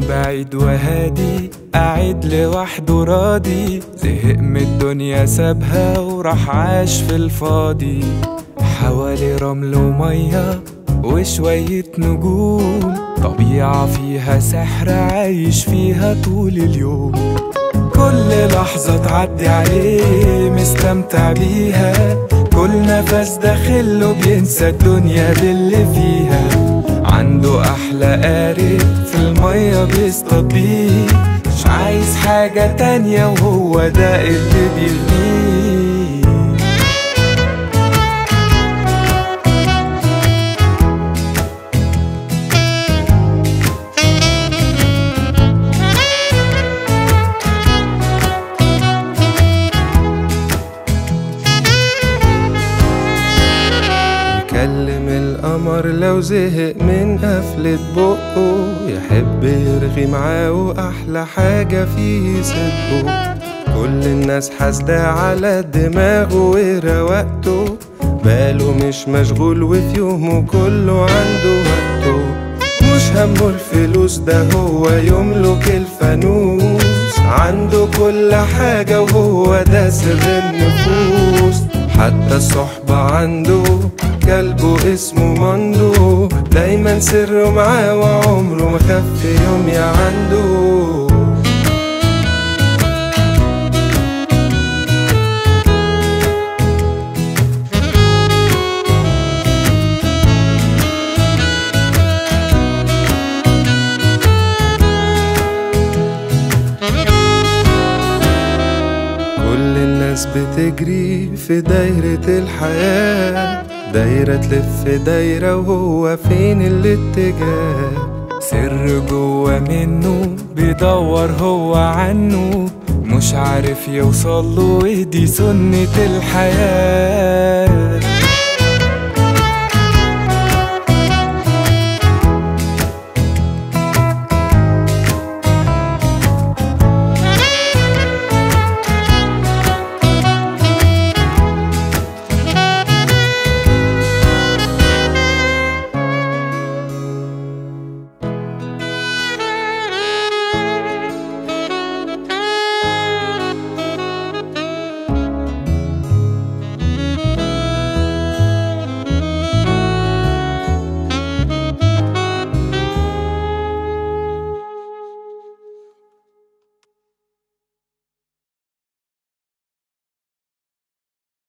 بعيد وهادي قاعد لوحده راضي زهق من الدنيا سابها وراح عاش في الفاضي حوالي رمل ومية وشوية نجوم طبيعة فيها سحر عايش فيها طول اليوم كل لحظة تعدي عليه مستمتع بيها كل نفس داخله بينسى الدنيا باللي فيها عنده أحلى قارب في المية بيصطاد بيه مش عايز حاجة تانية وهو ده اللي بيغنيه يكلم القمر لو زهق من قفلة بقه يحب يرغي معاه وأحلى حاجة فيه صدقه كل الناس حاسدة على دماغه ورواقته باله مش مشغول وفي يومه كله عنده وقته مش همه الفلوس ده هو يملك الفانوس عنده كل حاجة وهو ده سر النفوس حتى الصحبة عنده كلبه اسمه مندو دايما سره معاه وعمره ما خف يوم يا عنده كل الناس بتجري في دايرة الحياة دايرة تلف دايرة وهو فين الاتجاه سر جوا منه بيدور هو عنه مش عارف يوصل له ودي سنة الحياة